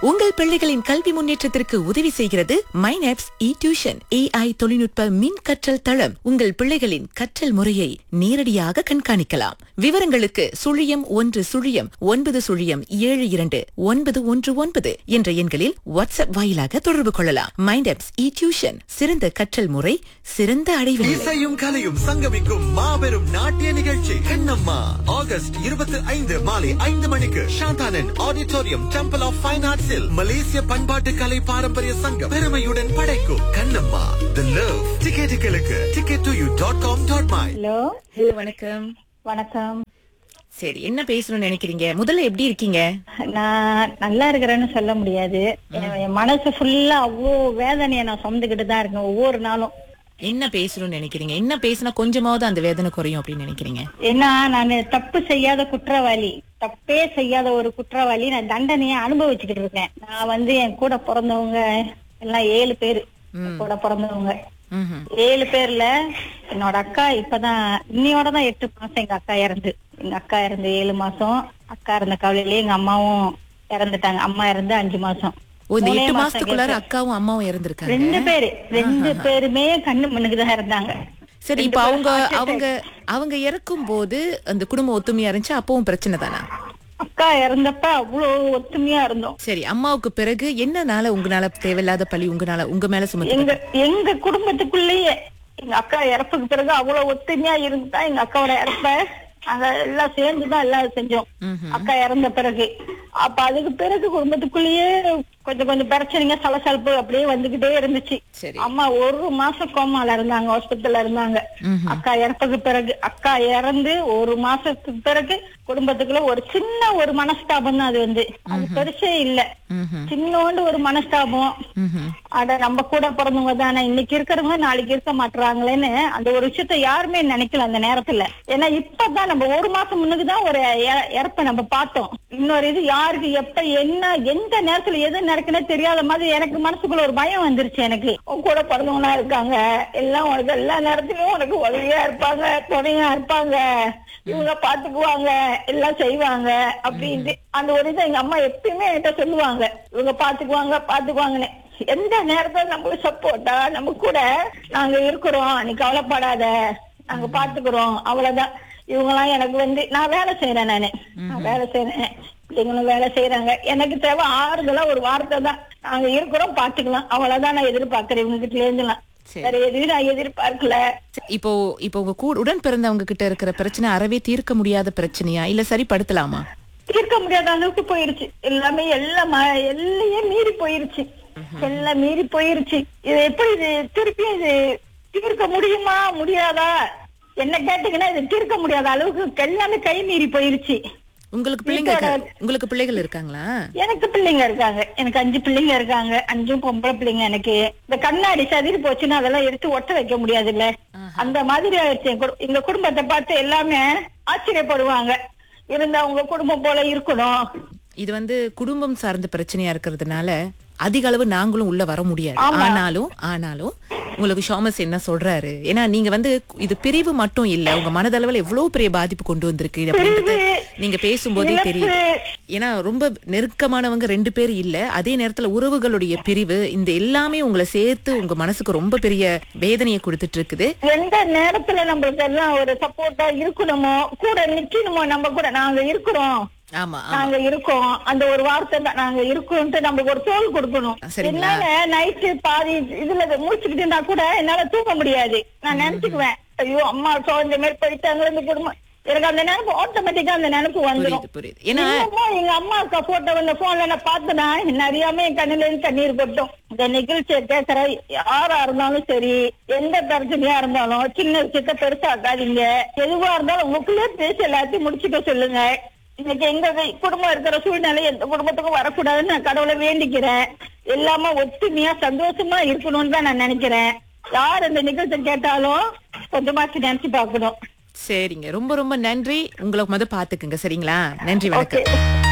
உங்கள் பிள்ளைகளின் கல்வி முன்னேற்றத்திற்கு உதவி செய்கிறது மைனாப்ஸ் இ டியூஷன் ஏஐ தொழில்நுட்ப மின் கற்றல் தளம் உங்கள் பிள்ளைகளின் கற்றல் முறையை நேரடியாக கண்காணிக்கலாம் விவரங்களுக்கு சுழியம் ஒன்று சுழியம் ஒன்பது சுழியம் ஏழு இரண்டு ஒன்பது ஒன்று ஒன்பது என்ற எண்களில் வாட்ஸ்அப் வாயிலாக தொடர்பு கொள்ளலாம் மைண்டாப்ஸ் இ டியூஷன் சிறந்த கற்றல் முறை சிறந்த அடைவு நிலை. இசையும் கலையும் சங்கமிக்கும் மாபெரும் நாட்டிய நிகழ்ச்சி கண்ணம்மா ஆகஸ்ட் இருபத்தி ஐந்து மாலை ஐந்து மணிக்கு Shanthanan auditorium Temple of Fine ஆர்ட்ஸில் மலேசிய பண்பாட்டு கலை பாரம்பரிய சங்கம் பெருமையுடன் படைக்கும் கண்ணம்மா தி லவ் டிக்கெட்டுகளுக்கு ticket to you dot com dot my hello hello வணக்கம் வணக்கம் சரி என்ன பேசணும்னு நினைக்கிறீங்க முதல்ல எப்படி இருக்கீங்க நான் நல்லா இருக்கிறேன்னு சொல்ல முடியாது என் என் மனசு ஃபுல்லா அவ்வளோ வேதனையை நான் சுமந்துக்கிட்டு தான் இருக்கேன் ஒவ்வொரு நாளும் என்ன பேசணும்னு நினைக்கிறீங்க என்ன பேசினா கொஞ்சமாவது அந்த வேதனை குறையும் அப்படின்னு நினைக்கிறீங்க ஏன்னா நான் தப்பு செய்யாத குற்றவாளி தப்பே செய்யாத ஒரு குற்றவாளி நான் தண்டனையை அனுபவிச்சுக்கிட்டு இருக்கேன் நான் வந்து என் கூட பிறந்தவங்க எல்லாம் ஏழு பேரு என் கூட பிறந்தவங்க ம்ஹும். ஏழு பேர்ல என்னோட அக்கா இப்பதான் இன்னையோட தான் எட்டு மாசம் எங்க அக்கா இறந்து எங்க அக்கா இறந்து ஏழு மாசம் அக்கா இருந்த கவலையிலே எங்க அம்மாவும் இறந்துட்டாங்க அம்மா இறந்து அஞ்சு மாசம் ஓ இந்த மூணே எட்டு மாசம் மாசத்துக்குள்ளார gap. அக்காவும் அம்மாவும் இறந்திருக்காங்க ரெண்டு பேரு ரெண்டு பேருமே கண்ணு மண்ணுக்கு தான் இருந்தாங்க சரி இப்ப அவங்க அவங்க அவங்க இறக்கும் போது அந்த குடும்ப ஒத்துமையா இருந்துச்சு அப்பவும் பிரச்சனை தானா அக்கா இறந்தப்ப அவ்வளவு ஒத்துமையா இருந்தோம் சரி அம்மாவுக்கு பிறகு என்னனால உங்களால தேவையில்லாத பழி உங்கனால உங்க மேல சுமத்து எங்க எங்க குடும்பத்துக்குள்ளேயே எங்க அக்கா இறப்புக்கு பிறகு அவ்வளவு ஒத்துமையா இருந்துதான் எங்க அக்காவோட இறப்ப நாங்க எல்லாம் சேர்ந்துதான் எல்லாம் செஞ்சோம் அக்கா இறந்த பிறகு அப்ப அதுக்கு பிறகு குடும்பத்துக்குள்ளேயே கொஞ்சம் கொஞ்சம் பிரச்சனைங்க சலசலப்பு அப்படியே வந்துகிட்டே இருந்துச்சு சரி. அம்மா ஒரு மாசம் கோமால இருந்தாங்க ஹாஸ்பிட்டல்ல இருந்தாங்க அக்கா இறப்புக்கு பிறகு அக்கா இறந்து ஒரு மாசத்துக்கு பிறகு குடும்பத்துக்குள்ள ஒரு சின்ன ஒரு மனஸ்தாபம் தான் அது வந்து அது பெருசே இல்ல ம்ஹும். சின்னோண்டு ஒரு மனஸ்தாபம் ம்ஹும். அட நம்ம கூட பிறந்தவங்க தானே இன்னைக்கு இருக்கிறவங்க நாளைக்கு இருக்க மாட்டாங்களேன்னு அந்த ஒரு விஷயத்த யாருமே நினைக்கல அந்த நேரத்துல ஏன்னா இப்பதான் நம்ம ஒரு மாசம் முன்னுக்குதான் ஒரு இற- இறப்பை நம்ம பார்த்தோம் இன்னொரு இது யாருக்கு எப்ப என்ன எந்த நேரத்துல எது நடக்குன்னே தெரியாத மாதிரி எனக்கு மனசுக்குள்ள ஒரு பயம் வந்துருச்சு எனக்கு உன் கூட பிறந்தவங்களா இருக்காங்க எல்லாம் உனக்கு எல்லா நேரத்திலயும் உனக்கு உதவியா இருப்பாங்க துணையா இருப்பாங்க இவங்க பாத்துக்குவாங்க எல்லாம் செய்வாங்க அப்படின்ட்டு அந்த ஒரு இதை எங்க அம்மா எப்பயுமே என்கிட்ட சொல்லுவாங்க இவங்க பாத்துக்குவாங்க பாத்துக்குவாங்கன்னு எந்த நேரத்துல நமக்கு சப்போர்ட்டா நம்ம கூட நாங்க இருக்கிறோம் நீ கவலைப்படாத நாங்க பாத்துக்கிறோம் அவ்வளவுதான் இவங்க எல்லாம் எனக்கு வந்து நான் வேலை செய்யறேன் நானு நான் வேலை செய்யறேன் பிள்ளைங்களும் வேலை செய்யறாங்க எனக்கு தேவை ஆறுதலா ஒரு வார்த்தை தான் நாங்க இருக்கிறோம் பாத்துக்கலாம் அவ்வளவுதான் நான் எதிர்பார்க்கிறேன் இவங்க கிட்ட இருந்துலாம் சரி. வேற எதுவும் நான் எதிர்பார்க்கல இப்போ இப்போ உங்க கூட உடன் பிறந்தவங்க கிட்ட இருக்கிற பிரச்சனை அறவே தீர்க்க முடியாத பிரச்சனையா இல்ல சரிப்படுத்தலாமா தீர்க்க முடியாத அளவுக்கு போயிருச்சு எல்லாமே எல்லாம் ம- எல்லையே மீறி போயிருச்சு எல்லாம் மீறி போயிருச்சு இது எப்படி இது திருப்பி இது தீர்க்க முடியுமா முடியாதா என்ன கேட்டீங்கன்னா இது தீர்க்க முடியாத அளவுக்கு எல்லாமே கை மீறி போயிருச்சு உங்களுக்கு பிள்ளைங்க இருக்கா- உங்களுக்கு பிள்ளைகள் இருக்காங்களா எனக்கு பிள்ளைங்க இருக்காங்க எனக்கு அஞ்சு பிள்ளைங்க இருக்காங்க அஞ்சும் பொம்பளை பிள்ளைங்க எனக்கு இந்த கண்ணாடி சதிரி போச்சுன்னா அதெல்லாம் எடுத்து ஒட்ட வைக்க முடியாதுல்ல அந்த மாதிரி ஆயிடுச்சு என் குடு- எங்க குடும்பத்தை பார்த்து எல்லாமே ஆச்சரியப்படுவாங்க இருந்தா உங்க குடும்பம் போல இருக்கணும் இது வந்து குடும்பம் சார்ந்த பிரச்சனையா இருக்கிறதுனால அதிக அளவு நாங்களும் உள்ள வர முடியாது ஆனாலும் ஆனாலும் உங்களுக்கு ஷாமஸ் என்ன சொல்றாரு ஏன்னா நீங்க வந்து இது பிரிவு மட்டும் இல்ல உங்க மனதளவுல எவ்வளவு பெரிய பாதிப்பு கொண்டு வந்திருக்கு அப்படின்றது நீங்க பேசும்போதே தெரியும் ஏன்னா ரொம்ப நெருக்கமானவங்க ரெண்டு பேர் இல்ல அதே நேரத்துல உறவுகளுடைய பிரிவு இந்த எல்லாமே உங்களை சேர்த்து உங்க மனசுக்கு ரொம்ப பெரிய வேதனையை கொடுத்துட்டு இருக்குது எந்த நேரத்துல நம்மளுக்கு எல்லாம் ஒரு சப்போர்ட்டா இருக்கணுமோ கூட நிக்கணுமோ நம்ம கூட நாங்க இருக்கிறோம் ஆமா ஆமா. நாங்க இருக்கோம் அந்த ஒரு வார்த்தை தான் நாங்க இருக்கோம்ட்டு நம்மளுக்கு ஒரு தோல் கொடுக்கணும் சரிங்களா? என்னால நைட்டு பாதி இதுல முடிச்சுக்கிட்டு இருந்தா கூட என்னால தூங்க முடியாது நான் நினைச்சுக்குவேன் ஐயோ அம்மா சோ இந்த மாதிரி போயிட்டாங்க இந்த குடும்பம் எனக்கு அந்த நினைப்பு ஆட்டோமேட்டிக்கா அந்த நினைப்பு வந்துடும் புரியுது புரியுது ஏன்னா இன்னமும் எங்க அம்மா அக்கா போட்டோ இந்த போன்ல நான் பார்த்தனா என்ன அறியாம என் கண்ணுல இருந்து தண்ணீர் கொட்டும் இந்த நிகழ்ச்சியை கேட்கிற யாரா இருந்தாலும் சரி எந்த பிரச்சனையா இருந்தாலும் சின்ன விஷயத்த பெருசாக்காதீங்க எதுவா இருந்தாலும் உங்களுக்குள்ளே பேசி எல்லாத்தையும் முடிச்சுக்க சொல்லுங்க இன்னைக்கு எங்க வி- குடும்பம் இருக்கிற சூழ்நிலை எந்த குடும்பத்துக்கும் வரக்கூடாதுன்னு நான் கடவுளை வேண்டிக்கிறேன் எல்லாமே ஒத்துமையா சந்தோஷமா இருக்கணும்னு தான் நான் நினைக்கிறேன் யார் இந்த நிகழ்ச்சி கேட்டாலும் கொஞ்சமாச்சு நினைச்சு பார்க்கணும் சரிங்க ரொம்ப ரொம்ப நன்றி உங்களை முத பாத்துக்குங்க சரிங்களா நன்றி வணக்கம் ஓகே